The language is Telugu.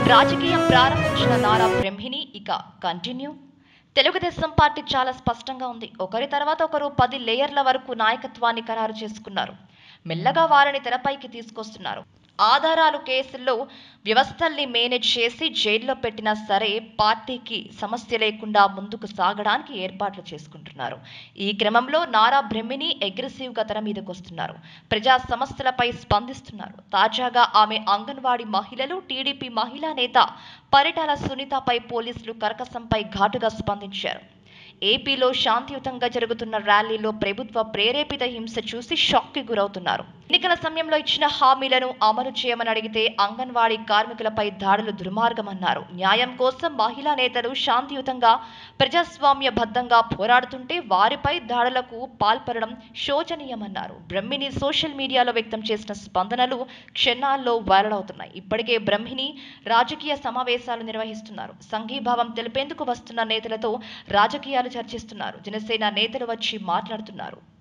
రాజకీయం ప్రారంభించిన నారా బ్రహ్మిణి ఇక కంటిన్యూ తెలుగుదేశం పార్టీ చాలా స్పష్టంగా ఉంది ఒకరి తర్వాత ఒకరు పది లేయర్ల వరకు నాయకత్వాన్ని ఖరారు చేసుకున్నారు మెల్లగా వారిని తెరపైకి తీసుకొస్తున్నారు ఆధారాలు కేసుల్లో వ్యవస్థల్ని మేనేజ్ చేసి జైల్లో పెట్టినా సరే పార్టీకి సమస్య లేకుండా ముందుకు సాగడానికి ఏర్పాట్లు చేసుకుంటున్నారు ఈ క్రమంలో నారా బ్రహ్మిణి అగ్రెసివ్గా తెర మీదకు వస్తున్నారు ప్రజా సమస్యలపై స్పందిస్తున్నారు తాజాగా ఆమె అంగన్వాడీ మహిళలు టీడీపీ మహిళా నేత పరిటాల సునీతపై పోలీసులు కరకసంపై ఘాటుగా స్పందించారు ఏపీలో శాంతియుతంగా జరుగుతున్న ర్యాలీలో ప్రభుత్వ ప్రేరేపిత హింస చూసి షాక్కి గురవుతున్నారు ఎన్నికల సమయంలో ఇచ్చిన హామీలను అమలు చేయమని అడిగితే అంగన్వాడీ కార్మికులపై దాడులు దుర్మార్గమన్నారు న్యాయం కోసం మహిళా నేతలు శాంతియుతంగా ప్రజాస్వామ్యబద్ధంగా పోరాడుతుంటే వారిపై దాడులకు పాల్పడడం శోచనీయమన్నారు బ్రహ్మిని సోషల్ మీడియాలో వ్యక్తం చేసిన స్పందనలు క్షణాల్లో వైరల్ అవుతున్నాయి ఇప్పటికే బ్రహ్మిని రాజకీయ సమావేశాలు నిర్వహిస్తున్నారు సంఘీభావం తెలిపేందుకు వస్తున్న నేతలతో రాజకీయాలు చర్చిస్తున్నారు జనసేన నేతలు వచ్చి మాట్లాడుతున్నారు